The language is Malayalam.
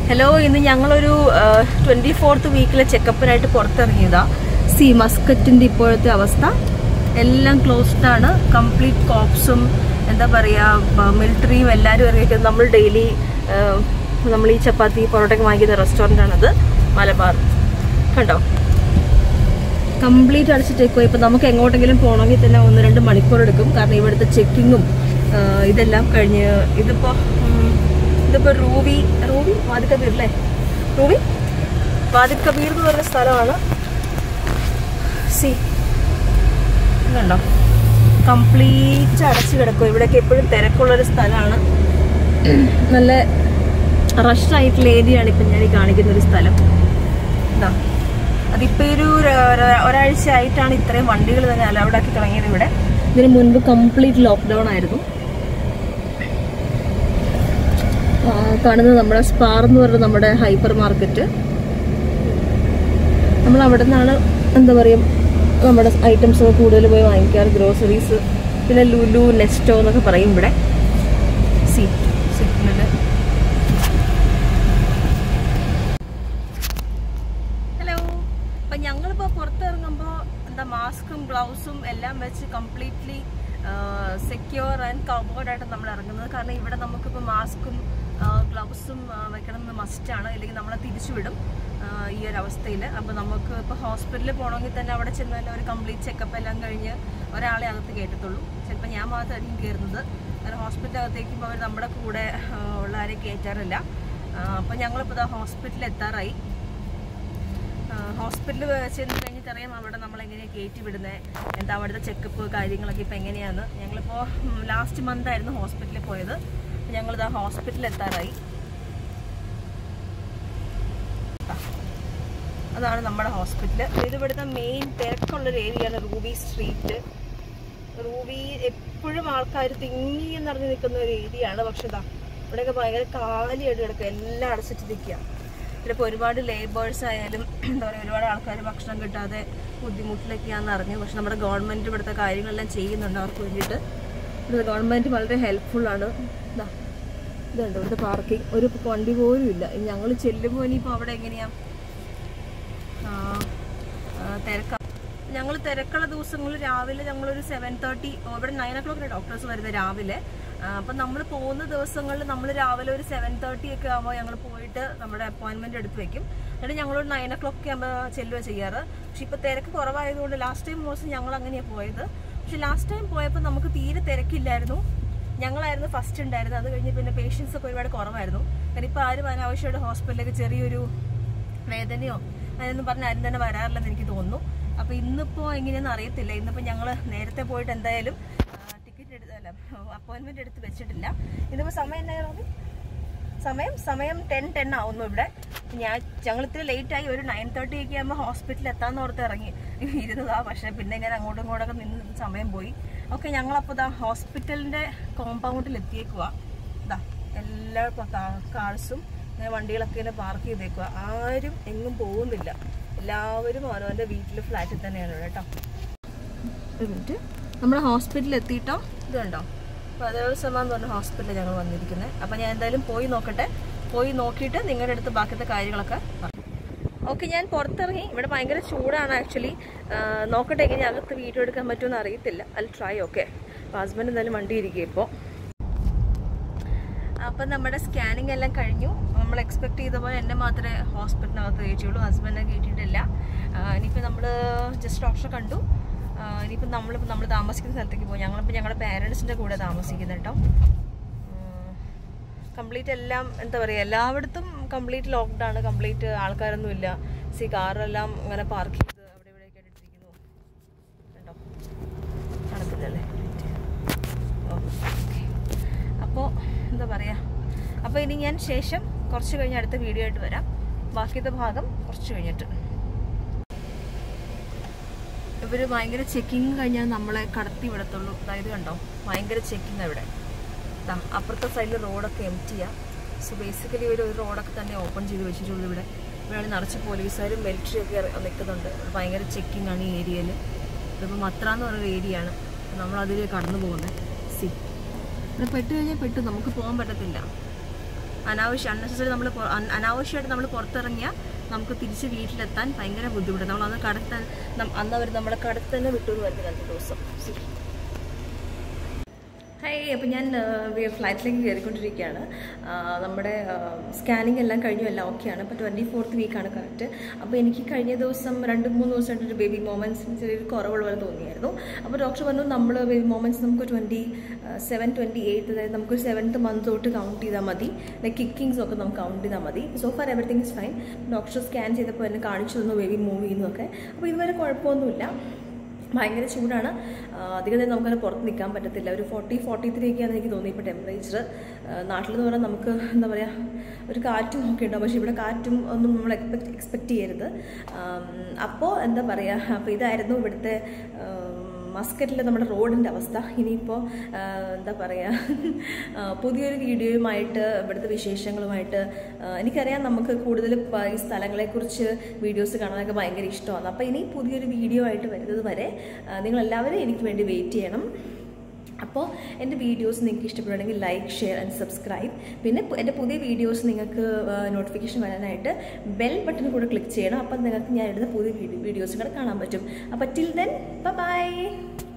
ഹലോ ഇന്ന് ഞങ്ങളൊരു ട്വൻറ്റി ഫോർത്ത് വീക്കിലെ ചെക്കപ്പിനായിട്ട് പുറത്തിറങ്ങിയതാ സി മസ്കറ്റിൻ്റെ ഇപ്പോഴത്തെ അവസ്ഥ എല്ലാം ക്ലോസ്ഡ് ആണ് കംപ്ലീറ്റ് കോപ്സും എന്താ പറയുക മിലിറ്ററിയും എല്ലാവരും ഇറങ്ങിയിട്ട് നമ്മൾ ഡെയിലി നമ്മൾ ഈ ചപ്പാത്തി പൊറോട്ടയൊക്കെ വാങ്ങിക്കുന്ന റെസ്റ്റോറൻ്റ് ആണത് മലബാർ കണ്ടോ കംപ്ലീറ്റ് അടച്ചിട്ടേക്കോ ഇപ്പം നമുക്ക് എങ്ങോട്ടെങ്കിലും പോകണമെങ്കിൽ തന്നെ ഒന്ന് രണ്ട് മണിക്കൂർ എടുക്കും കാരണം ഇവിടുത്തെ ചെക്കിങ്ങും ഇതെല്ലാം കഴിഞ്ഞ് ഇതിപ്പോൾ ഇതിപ്പോൾ റൂബി റൂബി വാദിക് കബീർ അല്ലേ റൂബി വാദിക് കബീർ എന്ന് പറഞ്ഞ സ്ഥലമാണ് സി കണ്ടോ കംപ്ലീറ്റ് അടച്ചു കിടക്കും ഇവിടെയൊക്കെ എപ്പോഴും തിരക്കുള്ളൊരു സ്ഥലമാണ് നല്ല റഷ് ആയിട്ടുള്ള ഏരിയയാണ് ഇപ്പം ഞാൻ ഈ കാണിക്കുന്ന ഒരു സ്ഥലം ഇതാ അതിപ്പോൾ ഒരു ഒരാഴ്ച ആയിട്ടാണ് ഇത്രയും വണ്ടികൾ തന്നെ അലൗഡ് ആക്കി തുടങ്ങിയത് ഇവിടെ ഇതിന് മുൻപ് കംപ്ലീറ്റ് ലോക്ക്ഡൗൺ ആയിരുന്നു ആ, കാണുന്നത് നമ്മുടെ സ്പാർ എന്ന് പറയുന്നത് നമ്മുടെ ഹൈപ്പർ മാർക്കറ്റ് നമ്മൾ അവിടെ നിന്നാണ് എന്താ പറയുക നമ്മുടെ ഐറ്റംസ് ഒക്കെ കൂടുതൽ പോയി വാങ്ങിക്കാറ് ഗ്രോസറീസ് പിന്നെ ലുലു നെസ്റ്റോ എന്നൊക്കെ പറയും ഇവിടെ സി സിഗ്നല് ഹലോ അപ്പം ഞങ്ങളിപ്പോൾ പുറത്തിറങ്ങുമ്പോൾ എന്താ മാസ്കും ഗ്ലൗസും എല്ലാം വെച്ച് കംപ്ലീറ്റ്ലി സെക്യൂർ ആൻഡ് കവേർഡായിട്ട് നമ്മൾ ഇറങ്ങുന്നത് കാരണം ഇവിടെ നമുക്കിപ്പോൾ മാസ്കും ഗ്ലൗസും വെക്കണം എന്ന് മസ്റ്റാണ് ഇല്ലെങ്കിൽ നമ്മളെ തിരിച്ചുവിടും ആ, ഈ ഒരു അവസ്ഥയിൽ അപ്പോൾ നമുക്ക് ഇപ്പോൾ ഹോസ്പിറ്റലിൽ പോകണമെങ്കിൽ തന്നെ അവിടെ ചെന്ന് തന്നെ ഒരു കംപ്ലീറ്റ് ചെക്കപ്പ് എല്ലാം കഴിഞ്ഞ് ഒരാളെ അകത്ത് കയറ്റത്തുള്ളൂ ചിലപ്പോൾ ഞാൻ മാത്രമായിരിക്കും കയറുന്നത് കാരണം ഹോസ്പിറ്റലിൽ അകത്തേക്ക് ഇപ്പോൾ അവർ നമ്മുടെ കൂടെ ആ, ഉള്ള ആരെയും കയറ്റാറില്ല അപ്പോൾ ഞങ്ങളിപ്പോൾ ഇതാ ഹോസ്പിറ്റലിൽ എത്താറായി ഹോസ്പിറ്റലിൽ ചെന്ന് കഴിഞ്ഞിട്ട് അറിയാം അവിടെ നമ്മൾ എങ്ങനെയാണ് കയറ്റി വിടുന്നത് എന്താ അവിടുത്തെ ചെക്കപ്പ് കാര്യങ്ങളൊക്കെ ഇപ്പോൾ എങ്ങനെയാണ് ഞങ്ങളിപ്പോൾ ലാസ്റ്റ് മന്ത് ആയിരുന്നു ഹോസ്പിറ്റലിൽ പോയത് ഞങ്ങളിതാ ഹോസ്പിറ്റലിൽ എത്താറായി അതാണ് നമ്മുടെ ഹോസ്പിറ്റൽ ഇത് ഇവിടുത്തെ മെയിൻ തിരക്കുള്ളൊരു ഏരിയയാണ് റൂബി സ്ട്രീറ്റ് റൂബി എപ്പോഴും ആൾക്കാർ തിങ്ങി നിറഞ്ഞു നിൽക്കുന്ന ഒരു ഏരിയ ആണ് പക്ഷെ ഇതാ ഇവിടെയൊക്കെ ഭയങ്കര കാലിയായിട്ട് കിടക്കുക എല്ലാം അടച്ചിട്ട് നിൽക്കുക ഇതിലിപ്പോൾ ഒരുപാട് ലേബേഴ്സ് ആയാലും എന്താ പറയുക ഒരുപാട് ആൾക്കാർ ഭക്ഷണം കിട്ടാതെ ബുദ്ധിമുട്ടിലൊക്കെയാണെന്ന് അറിഞ്ഞു പക്ഷെ നമ്മുടെ ഗവൺമെൻറ് ഇവിടുത്തെ കാര്യങ്ങളെല്ലാം ചെയ്യുന്നുണ്ട് അവർക്ക് വേണ്ടിയിട്ട് ഇവിടുത്തെ ഗവൺമെൻറ് വളരെ ഹെൽപ്ഫുള്ളാണ് ഇതാ ഇതുണ്ട് ഇവിടുത്തെ പാർക്കിംഗ് ഒരു വണ്ടി പോലും ഇല്ല ഞങ്ങൾ ചെല്ലുമ്പോൾ ഇനിയിപ്പോൾ അവിടെ എങ്ങനെയാണ് തിരക്ക ഞങ്ങൾ തിരക്കുള്ള ദിവസങ്ങളിൽ രാവിലെ ഞങ്ങളൊരു സെവൻ തേർട്ടി ഇവിടെ നയൻ ഒ ക്ലോക്കിന് ഡോക്ടേഴ്സ് വരുന്നത് രാവിലെ അപ്പം നമ്മൾ പോകുന്ന ദിവസങ്ങളിൽ നമ്മൾ രാവിലെ ഒരു സെവൻ തേർട്ടി ഒക്കെ ആകുമ്പോൾ ഞങ്ങൾ പോയിട്ട് നമ്മുടെ അപ്പോയിൻമെന്റ് എടുത്ത് വെക്കും എന്നിട്ട് ഞങ്ങളൊരു നയൻ ഒ ക്ലോക്ക് ആകുമ്പോൾ ചെല്ലുക ചെയ്യാറ് പക്ഷെ ഇപ്പോൾ തിരക്ക് കുറവായതുകൊണ്ട് ലാസ്റ്റ് ടൈം മോസ്റ്റ് ഞങ്ങൾ അങ്ങനെയാണ് പോയത് പക്ഷെ ലാസ്റ്റ് ടൈം പോയപ്പോൾ നമുക്ക് തീരെ തിരക്കില്ലായിരുന്നു ഞങ്ങളായിരുന്നു ഫസ്റ്റ് ഉണ്ടായിരുന്നത് അത് കഴിഞ്ഞ് പിന്നെ പേഷ്യൻസ് ഒക്കെ ഒരുപാട് കുറവായിരുന്നു കാരണം ഇപ്പോൾ ആരും അനാവശ്യമായിട്ട് ഹോസ്പിറ്റലിലേക്ക് ചെറിയൊരു വേദനയോ അങ്ങനെയൊന്നും പറഞ്ഞ് ആരും തന്നെ വരാറില്ലെന്ന് എനിക്ക് തോന്നുന്നു അപ്പോൾ ഇന്നിപ്പോൾ എങ്ങനെയാണെന്ന് അറിയത്തില്ല ഇന്നിപ്പോൾ ഞങ്ങൾ നേരത്തെ പോയിട്ട് എന്തായാലും ടിക്കറ്റ് എടുത്ത് അല്ല അപ്പോയിൻമെൻറ്റ് എടുത്ത് വെച്ചിട്ടില്ല ഇന്നിപ്പോൾ സമയം എന്നായിരുന്നു സമയം സമയം ടെൻ ടെൻ ആവുന്നു ഇവിടെ ഞാൻ ഞങ്ങൾ ഇത്തിരി ലേറ്റ് ആയി ഒരു നയൻ തേർട്ടി ഒക്കെ ആകുമ്പോൾ ഹോസ്പിറ്റലിൽ എത്താന്ന് ഓർത്ത് ഇറങ്ങി ഇരുന്നതാ പക്ഷേ പിന്നെ ഇങ്ങനെ അങ്ങോട്ടും ഇങ്ങോട്ടൊക്കെ നിന്ന് സമയം പോയി ഓക്കെ ഞങ്ങളപ്പോൾ ഇതാ ഹോസ്പിറ്റലിൻ്റെ കോമ്പൗണ്ടിൽ എത്തിയേക്കുക ഇതാ എല്ലാ കാഴ്സും ഇങ്ങനെ വണ്ടികളൊക്കെ ഇങ്ങനെ പാർക്ക് ചെയ്തേക്കുക ആരും എങ്ങും പോകുന്നില്ല എല്ലാവരും ഓരോൻ്റെ വീട്ടിൽ ഫ്ലാറ്റിൽ തന്നെയാണ് ഇവിടെ കേട്ടോ ഒരു മിനിറ്റ് നമ്മുടെ ഹോസ്പിറ്റലിൽ എത്തിയിട്ടോ ഇത് കണ്ടോ പതിനേഴ് എന്ന് പറഞ്ഞ ഹോസ്പിറ്റലിൽ ഞങ്ങൾ വന്നിരിക്കുന്നത് അപ്പം ഞാൻ എന്തായാലും പോയി നോക്കട്ടെ പോയി നോക്കിയിട്ട് നിങ്ങളുടെ അടുത്ത് ബാക്കിയത്തെ കാര്യങ്ങളൊക്കെ ഓക്കെ ഞാൻ പുറത്തിറങ്ങി ഇവിടെ ഭയങ്കര ചൂടാണ് ആക്ച്വലി നോക്കട്ടെ എങ്ങനെ അകത്ത് വീഡിയോ എടുക്കാൻ പറ്റുമെന്ന് അറിയത്തില്ല അൽ ട്രൈ ഓക്കെ അപ്പോൾ ഹസ്ബൻഡ് എന്തായാലും വണ്ടി ഇരിക്കുക ഇപ്പോൾ അപ്പം നമ്മുടെ സ്കാനിങ് എല്ലാം കഴിഞ്ഞു നമ്മൾ എക്സ്പെക്ട് ചെയ്ത പോലെ എന്നെ മാത്രമേ ഹോസ്പിറ്റലിനകത്ത് കയറ്റിയുള്ളൂ ഹസ്ബൻഡിനെ കയറ്റിയിട്ടില്ല ഇനിയിപ്പോൾ നമ്മൾ ജസ്റ്റ് ഡോക്ടറെ കണ്ടു ആ, ഇനിയിപ്പോൾ നമ്മളിപ്പോൾ നമ്മൾ താമസിക്കുന്ന സ്ഥലത്തേക്ക് പോകും ഞങ്ങളിപ്പോൾ ഞങ്ങളുടെ പാരൻസിൻ്റെ കൂടെ താമസിക്കുന്നത് കേട്ടോ കംപ്ലീറ്റ് എല്ലാം എന്താ പറയുക എല്ലായിടത്തും കംപ്ലീറ്റ് ലോക്ക്ഡൗൺ കംപ്ലീറ്റ് ആൾക്കാരൊന്നും ഇല്ല സി കാറെല്ലാം അങ്ങനെ പാർക്ക് ചെയ്ത് അവിടെ ഇവിടെ ഒക്കെ ഇട്ടിരിക്കുന്നു കണ്ടോ നടക്കില്ലല്ലേ ഓക്കെ അപ്പോൾ എന്താ പറയുക അപ്പോൾ ഇനി ഞാൻ ശേഷം കുറച്ച് കഴിഞ്ഞ് അടുത്ത വീഡിയോ ആയിട്ട് വരാം ബാക്കിയത്തെ ഭാഗം കുറച്ച് കഴിഞ്ഞിട്ട് ഇവർ ഭയങ്കര ചെക്കിങ് കഴിഞ്ഞാൽ നമ്മളെ കടത്തി വിടത്തുള്ളൂ അതായത് കണ്ടോ ഭയങ്കര ചെക്കിങ് ഇവിടെ ദാ അപ്പുറത്തെ സൈഡിൽ റോഡൊക്കെ എം ചെയ്യാം സോ ബേസിക്കലി ഒരു ഒരു റോഡൊക്കെ തന്നെ ഓപ്പൺ ചെയ്ത് വെച്ചിട്ടുള്ളൂ ഇവിടെ ഇവിടെ നിറച്ച് പോലീസുകാരും മിലിറ്ററി ഒക്കെ ഇറ- നിൽക്കുന്നുണ്ട് ഇവിടെ ഭയങ്കര ചെക്കിംഗ് ആണ് ഈ ഏരിയയിൽ ഇതിപ്പോൾ മത്ര എന്ന് പറയുന്ന ഏരിയ ആണ് നമ്മൾ അതിൽ കടന്നു പോകുന്നത് സി ഇവിടെ പെട്ട് കഴിഞ്ഞാൽ പെട്ടു നമുക്ക് പോകാൻ പറ്റത്തില്ല അനാവശ്യം അൺനെസസറി നമ്മൾ അനാവശ്യമായിട്ട് നമ്മൾ പുറത്തിറങ്ങിയാൽ നമുക്ക് തിരിച്ച് വീട്ടിലെത്താൻ ഭയങ്കര ബുദ്ധിമുട്ടാണ് നമ്മൾ അന്ന് കടത്താൻ അന്ന് അവർ നമ്മളെ കടത്ത് തന്നെ വിട്ടുകൊണ്ട് വരുന്നത് രണ്ട് ദിവസം ഹായ് അപ്പോൾ ഞാൻ ഫ്ലൈറ്റിലേക്ക് കയറിക്കൊണ്ടിരിക്കുകയാണ് ആ, നമ്മുടെ സ്കാനിങ് എല്ലാം കഴിഞ്ഞു എല്ലാം ഓക്കെയാണ് അപ്പോൾ ട്വൻറ്റി ഫോർത്ത് വീക്കാണ് കറക്റ്റ് അപ്പോൾ എനിക്ക് കഴിഞ്ഞ ദിവസം രണ്ട് മൂന്ന് ദിവസമായിട്ട് ഒരു ബേബി മൊമെൻറ്റ്സിന് ചെറിയൊരു കുറവുള്ള പോലെ തോന്നിയായിരുന്നു അപ്പോൾ ഡോക്ടർ പറഞ്ഞു നമ്മൾ ബേബി മൊമെൻറ്റ്സ് നമുക്ക് ട്വൻറ്റി സെവൻ ട്വൻറ്റി എയ്റ്റ് അതായത് നമുക്ക് സെവൻത്ത് മന്ത് തൊട്ട് കൗണ്ട് ചെയ്താൽ മതി ലൈക്ക് കിക്കിങ്സും ഒക്കെ നമുക്ക് കൗണ്ട് ചെയ്താൽ മതി so far everything is fine doctor scan ചെയ്തപ്പോൾ എന്നെ കാണിച്ചു തന്നു ബേബി മൂവ് ചെയ്യുന്നതൊക്കെ അപ്പോൾ ഇതുവരെ കുഴപ്പമൊന്നുമില്ല ഭയങ്കര ചൂടാണ് ആ, അധികം നേരം നമുക്കത് പുറത്ത് നിൽക്കാൻ പറ്റത്തില്ല ഒരു ഫോർട്ടി ഫോർട്ടി ത്രീ ഒക്കെയാണ് എനിക്ക് തോന്നി ഇപ്പോൾ ടെമ്പറേച്ചർ നാട്ടിൽ എന്ന് പറഞ്ഞാൽ നമുക്ക് എന്താ പറയുക ഒരു കാറ്റും ഒക്കെ ഉണ്ടാവും പക്ഷേ ഇവിടെ കാറ്റും ഒന്നും നമ്മൾ എക്സ്പെക്ട് എക്സ്പെക്റ്റ് ചെയ്യരുത് അപ്പോൾ എന്താ പറയുക അപ്പോൾ ഇതായിരുന്നു ഇവിടുത്തെ മസ്കറ്റിലെ നമ്മുടെ റോഡിൻ്റെ അവസ്ഥ ഇനിയിപ്പോൾ എന്താ പറയുക പുതിയൊരു വീഡിയോയുമായിട്ട് ഇവിടുത്തെ വിശേഷങ്ങളുമായിട്ട് ആ, എനിക്കറിയാം നമുക്ക് കൂടുതൽ പ- ഈ സ്ഥലങ്ങളെക്കുറിച്ച് വീഡിയോസ് കാണാനൊക്കെ ഭയങ്കര ഇഷ്ടമാണ് അപ്പോൾ ഇനി പുതിയൊരു വീഡിയോ ആയിട്ട് വരുന്നത് വരെ ആ, നിങ്ങളെല്ലാവരും എനിക്ക് വേണ്ടി വെയിറ്റ് ചെയ്യണം അപ്പോൾ എൻ്റെ വീഡിയോസ് നിങ്ങൾക്ക് ഇഷ്ടപ്പെടുകയാണെങ്കിൽ ലൈക്ക് ഷെയർ ആൻഡ് സബ്സ്ക്രൈബ് പിന്നെ പു- എൻ്റെ പുതിയ വീഡിയോസ് നിങ്ങൾക്ക് നോട്ടിഫിക്കേഷൻ വരാനായിട്ട് ബെൽ ബട്ടൺ കൂടെ ക്ലിക്ക് ചെയ്യണം അപ്പം നിങ്ങൾക്ക് ഞാൻ ഇടുന്ന പുതിയ വീഡിയോസ് കൂടെ കാണാൻ പറ്റും അപ്പോൾ ടിൽ ദെൻ ബൈ